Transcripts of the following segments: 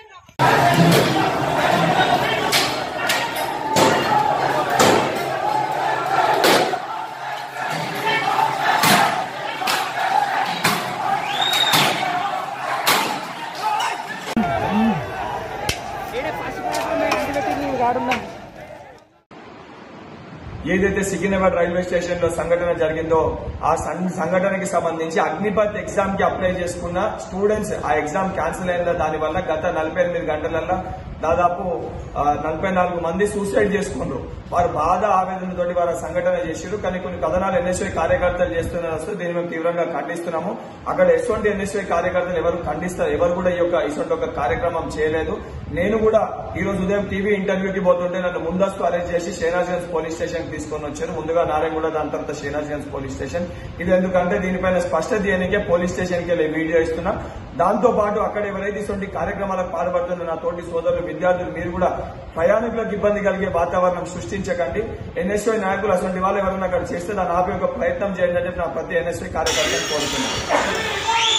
ఏదైతే Secunderabad railway station లో సంఘటన జరిగిందో ఆ సం- సంఘటనకి సంబంధించి అగ్నిపత్ ఎగ్జామ్ కి అప్లై చేసుకున్న స్టూడెంట్స్ ఆ ఎగ్జామ్ క్యాన్సిల్ అయిన దాని వల్ల గత నలభై ఎనిమిది గంటలలో దాదాపు ఆ, నలభై నాలుగు మంది సూసైడ్ చేసుకున్నారు వారు బాధ ఆవేదనతోటి వారు ఆ సంఘటన చేశారు కానీ కొన్ని కథనాలు ఎన్ఎస్ఐ కార్యకర్తలు చేస్తున్నారు వస్తే దీన్ని మేము తీవ్రంగా ఖండిస్తున్నాము అక్కడ ఎటువంటి ఎన్ఎస్ఐ కార్యకర్తలు ఎవరు ఖండిస్తారు ఎవరు కూడా ఈ యొక్క ఇటువంటి ఒక కార్యక్రమం చేయలేదు నేను కూడా ఈ రోజు ఉదయం టీవీ ఇంటర్వ్యూకి పోతుంటే నన్ను ముందస్తు అరెస్ట్ చేసి షేనాజ్గంజ్ పోలీస్ స్టేషన్ తీసుకొని వచ్చారు ముందుగా నారాయణగూడ దాని తర్వాత షేనాజ్గంజ్ పోలీస్ స్టేషన్ ఇది ఎందుకంటే దీనిపైన స్పష్టత చేయడానికే పోలీస్ స్టేషన్కి వెళ్ళి వీడియో ఇస్తున్నా దాంతో పాటు అక్కడ ఎవరైతే ఇటువంటి కార్యక్రమాలకు పాల్పడుతున్న నా తోటి సోదరులు విద్యార్థులు మీరు కూడా ప్రయాణికులకు ఇబ్బంది కలిగే వాతావరణం సృష్టించకండి ఎన్ఎస్ఐ నాయకులు అటువంటి వాళ్ళు ఎవరైనా అక్కడ చేస్తే దాన్ని ఆపే ఒక ప్రయత్నం చేయండి అని చెప్పి నా ప్రతి ఎన్ఎస్ఐ కార్యకర్తను కోరుతున్నాను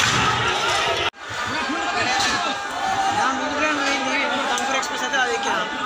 एक्सप्रेस आता है क्या